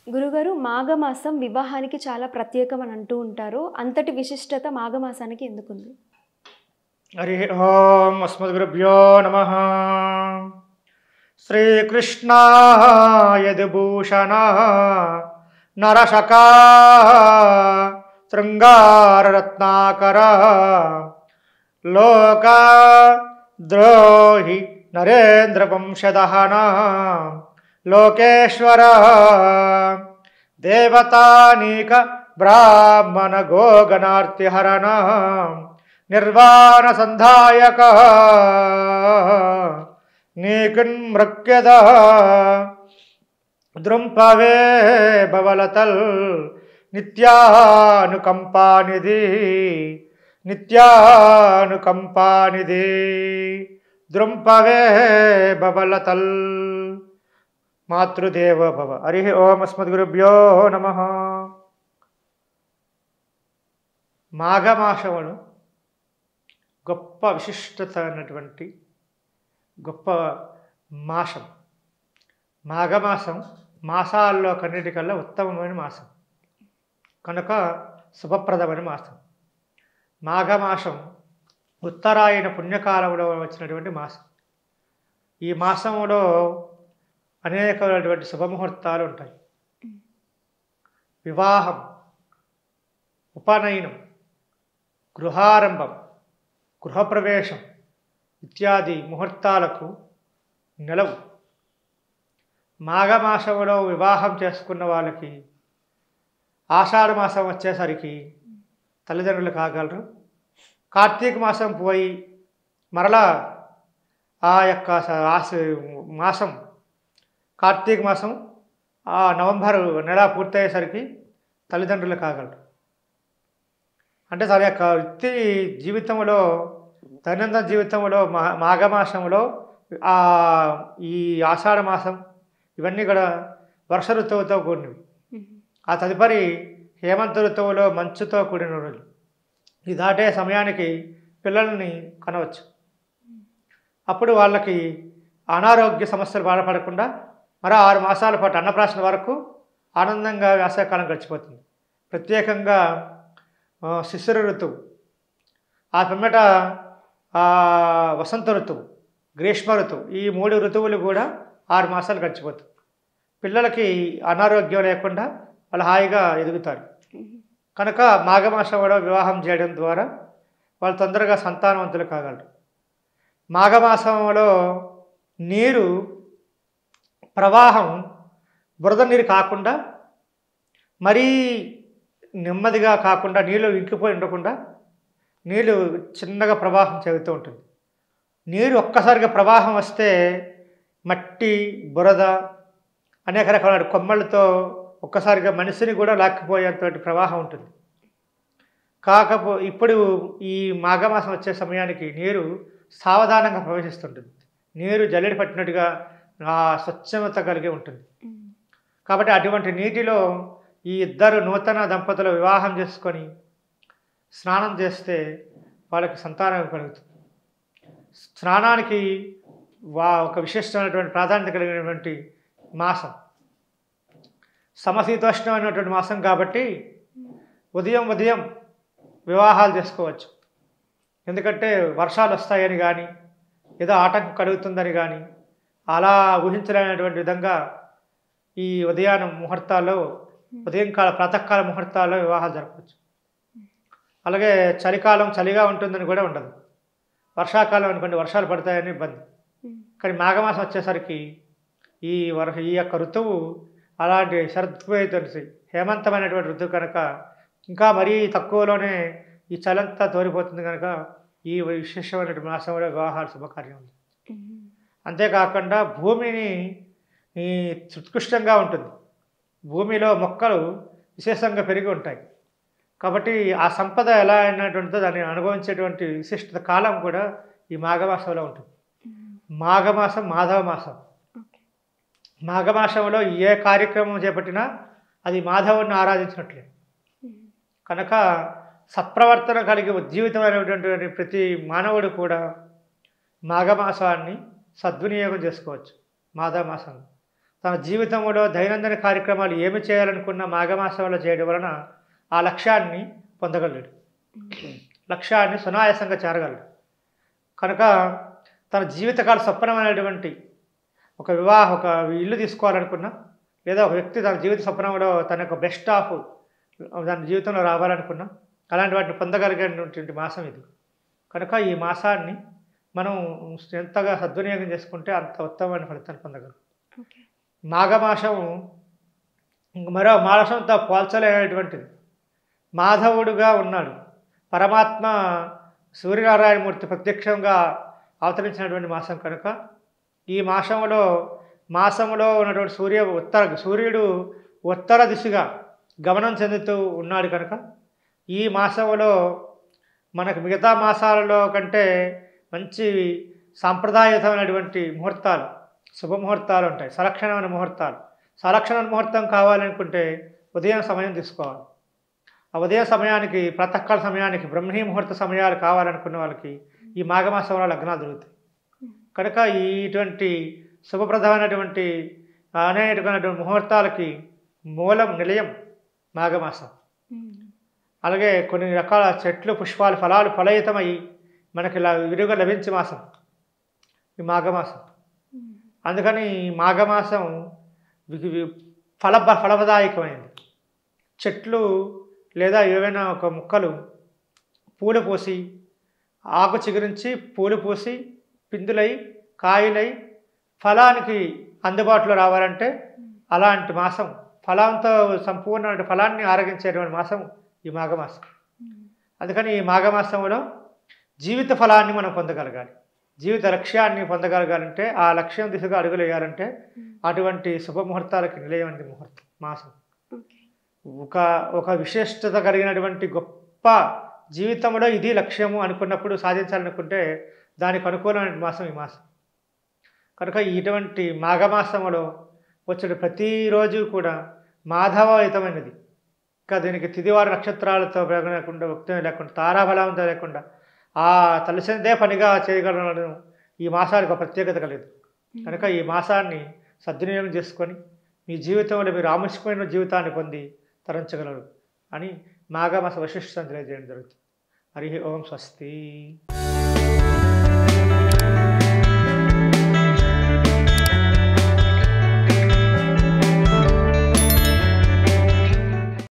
గురుగారు మాఘమాసం వివాహానికి చాలా ప్రత్యేకం అని అంటూ ఉంటారు అంతటి విశిష్టత మాఘమాసానికి ఎందుకుంది హరి ఓం అస్మద్గురుభ్యో నమ శ్రీకృష్ణాయదుభూషణ నరశకా శృంగారరత్నాకర లోక ద్రోహి నరేంద్ర వంశదహన లోకేశ్వర దేవతానీక బ్రాహ్మణ గోగణార్తిహరణ నిర్వాణ సంధాయక నీకున్మృక్యద దృంపవే భవలతల్ నిత్యానుకంపానిధి నిత్యానుకంపానిధి దృంపవే భవలతల్ మాతృదేవ భవ హరి ఓం అస్మద్గురుభ్యో నమ మాఘమాసములు గొప్ప విశిష్టత అయినటువంటి గొప్ప మాసం మాఘమాసం మాసాల్లో కన్నిటికల్లా ఉత్తమమైన మాసం కనుక శుభప్రదమైన మాసం మాఘమాసం ఉత్తరాయణ పుణ్యకాలంలో వచ్చినటువంటి మాసం ఈ మాసంలో అనేకమైనటువంటి శుభముహూర్తాలు ఉంటాయి వివాహం ఉపనయనం గృహారంభం గృహప్రవేశం ఇత్యాది ముహూర్తాలకు నిలవు మాఘమాసంలో వివాహం చేసుకున్న వాళ్ళకి ఆషాఢ మాసం వచ్చేసరికి తల్లిదండ్రులు కాగలరు కార్తీక మాసం పోయి మరలా ఆ యొక్క స- ఆస మాసం కార్తీక మాసం ఆ నవంబర్ నెల పూర్తయ్యేసరికి తల్లిదండ్రులు కాగలరు అంటే తన యొక్క వృత్తి జీవితంలో దైనందిన జీవితంలో మా మాఘమాసంలో ఆ ఈ ఆషాఢ మాసం ఇవన్నీ కూడా వర్ష ఋతువుతో కూడినవి ఆ తదుపరి హేమంత ఋతువులో మంచుతో కూడిన రోజులు ఇది దాటే సమయానికి పిల్లల్ని కనవచ్చు అప్పుడు వాళ్ళకి అనారోగ్య సమస్యలు బాధపడకుండా మరో ఆరు మాసాల పాటు అన్నప్రాసన వరకు ఆనందంగా వేసవకాలం గడిచిపోతుంది ప్రత్యేకంగా ఆ, శిశిర ఋతువు ఆ పిమ్మట ఆ, వసంత ఋతువు గ్రీష్మ ఋతువు ఈ మూడు ఋతువులు కూడా ఆరు మాసాలు గడిచిపోతుంది పిల్లలకి అనారోగ్యం లేకుండా వాళ్ళు హాయిగా ఎదుగుతారు కనుక మాఘమాసంలో వివాహం చేయడం ద్వారా వాళ్ళు తొందరగా సంతానవంతులు కాగలరు మాఘమాసంలో నీరు ప్రవాహం బురద నీరు కాకుండా మరీ నెమ్మదిగా కాకుండా నీళ్ళు ఇంకిపోయి ఉండకుండా నీళ్ళు చిన్నగా ప్రవాహం చెగుతూ ఉంటుంది నీరు ఒక్కసారిగా ప్రవాహం వస్తే మట్టి బురద అనేక రకాల కొమ్మలతో ఒక్కసారిగా మనిషిని కూడా లాక్కిపోయేటువంటి ప్రవాహం ఉంటుంది కాకపో ఇప్పుడు ఈ మాఘమాసం వచ్చే సమయానికి నీరు సావధానంగా ప్రవేశిస్తుంటుంది నీరు జల్లెడి పట్టినట్టుగా ఆ స్వచ్ఛత కలిగి ఉంటుంది కాబట్టి అటువంటి నీటిలో ఈ ఇద్దరు నూతన దంపతులు వివాహం చేసుకొని స్నానం చేస్తే వాళ్ళకి సంతానం కలుగుతుంది స్నానానికి వా ఒక విశిష్టమైనటువంటి ప్రాధాన్యత కలిగినటువంటి మాసం సమశీతోష్ణమైనటువంటి మాసం కాబట్టి ఉదయం ఉదయం వివాహాలు చేసుకోవచ్చు ఎందుకంటే వర్షాలు వస్తాయని కానీ ఏదో ఆటంకం కలుగుతుందని కానీ అలా ఊహించలేనటువంటి విధంగా ఈ ఉదయాన్నం ముహూర్తాల్లో ఉదయం కాల ప్రాతకాల ముహూర్తాల్లో వివాహాలు జరపవచ్చు అలాగే చలికాలం చలిగా ఉంటుందని కూడా ఉండదు వర్షాకాలం అనుకోండి వర్షాలు పడతాయని ఇబ్బంది కానీ మాఘమాసం వచ్చేసరికి ఈ వర్ ఈ యొక్క ఋతువు అలాంటి శరద్వైతుంది హేమంతమైనటువంటి ఋతువు కనుక ఇంకా మరీ తక్కువలోనే ఈ చలంతా తోరిపోతుంది కనుక ఈ విశేషమైనటువంటి మాసంలో వివాహాలు శుభకార్యం ఉంది అంతేకాకుండా భూమిని ఈ ఉత్కృష్టంగా ఉంటుంది భూమిలో మొక్కలు విశేషంగా పెరిగి ఉంటాయి కాబట్టి ఆ సంపద ఎలా అయినటువంటిదో దాన్ని అనుభవించేటువంటి విశిష్టత కాలం కూడా ఈ మాఘమాసంలో ఉంటుంది మాఘమాసం మాధవ మాసం మాఘమాసంలో ఏ కార్యక్రమం చేపట్టినా అది మాధవుని ఆరాధించినట్లే కనుక సత్ప్రవర్తన కలిగి ఉజ్జీవితమైనటువంటి ప్రతి మానవుడు కూడా మాఘమాసాన్ని సద్వినియోగం చేసుకోవచ్చు మాఘమాసం తన జీవితంలో దైనందిన కార్యక్రమాలు ఏమి చేయాలనుకున్న మాఘమాసంలో చేయడం వలన ఆ లక్ష్యాన్ని పొందగలడు లక్ష్యాన్ని సునాయాసంగా చేరగలడు కనుక తన జీవితకాల స్వప్నమైనటువంటి ఒక వివాహ ఒక ఇల్లు తీసుకోవాలనుకున్నా లేదా ఒక వ్యక్తి తన జీవిత స్వప్నంలో తన యొక్క బెస్ట్ ఆఫ్ తన జీవితంలో రావాలనుకున్నా అలాంటి వాటిని పొందగలిగేటువంటి మాసం ఇది కనుక ఈ మాసాన్ని మనం ఎంతగా సద్వినియోగం చేసుకుంటే అంత ఉత్తమమైన ఫలితాన్ని పొందగలం ఓకే మాఘమాసం ఇంక మరో మాసంతో పోల్చలేనటువంటిది మాధవుడుగా ఉన్నాడు పరమాత్మ సూర్యనారాయణమూర్తి ప్రత్యక్షంగా అవతరించినటువంటి మాసం కనుక ఈ మాసంలో మాసంలో ఉన్నటువంటి సూర్య ఉత్తర సూర్యుడు ఉత్తర దిశగా గమనం చెందుతూ ఉన్నాడు కనుక ఈ మాసంలో మనకు మిగతా మాసాలలో కంటే మంచి సాంప్రదాయతమైనటువంటి ముహూర్తాలు శుభముహూర్తాలు ఉంటాయి సలక్షణమైన ముహూర్తాలు సలక్షణ ముహూర్తం కావాలనుకుంటే ఉదయం సమయం తీసుకోవాలి ఆ ఉదయ సమయానికి ప్రాతకాల సమయానికి బ్రహ్మీ ముహూర్త సమయాలు కావాలనుకున్న వాళ్ళకి ఈ మాఘమాసంలో లగ్నాలు దొరుకుతాయి కనుక ఈ ఇటువంటి శుభప్రదమైనటువంటి అనేకమైనటువంటి ముహూర్తాలకి మూలం నిలయం మాఘమాసం అలాగే కొన్ని రకాల చెట్లు పుష్పాలు ఫలాలు ఫలయుతమై మనకి ఇలా విరుగా లభించే మాసం ఈ మాఘమాసం అందుకని ఈ మాఘమాసం వి- వి- ఫల ఫలప్రదాయకమైనది చెట్లు లేదా ఏవైనా ఒక ముక్కలు పూలు పూసి ఆకు చిగురించి పూలు పూసి పిందులై కాయలై ఫలానికి అందుబాటులో రావాలంటే అలాంటి మాసం ఫలంతో సంపూర్ణమైన ఫలాన్ని ఆరగించేటువంటి మాసం ఈ మాఘమాసం అందుకని ఈ మాఘమాసంలో జీవిత ఫలాన్ని మనం పొందగలగాలి జీవిత లక్ష్యాన్ని పొందగలగాలంటే ఆ లక్ష్యం దిశగా అడుగులు వేయాలంటే అటువంటి శుభముహూర్తాలకి నిలయమైనది ముహూర్తం మాసం ఓకే ఒక ఒక విశిష్టత కలిగినటువంటి గొప్ప జీవితంలో ఇది లక్ష్యము అనుకున్నప్పుడు సాధించాలనుకుంటే దానికి అనుకూలమైన మాసం ఈ మాసం కనుక ఇటువంటి మాఘమాసంలో వచ్చే ప్రతిరోజు కూడా మాధవయుతమైనది ఇంకా దీనికి తిదివార నక్షత్రాలతో లేకుండా వ్యక్తం లేకుండా తారాబలంతో లేకుండా ఆ తలసిందే పనిగా చేయగలను ఈ మాసానికి ఒక ప్రత్యేకత కలిగింది కనుక ఈ మాసాన్ని సద్వినియోగం చేసుకొని మీ జీవితంలో మీరు ఆముష్కమైన జీవితాన్ని పొంది తరించగలరు అని మాఘమాస వశిష్ఠం తెలియజేయడం జరుగుతుంది హరి ఓం స్వస్తి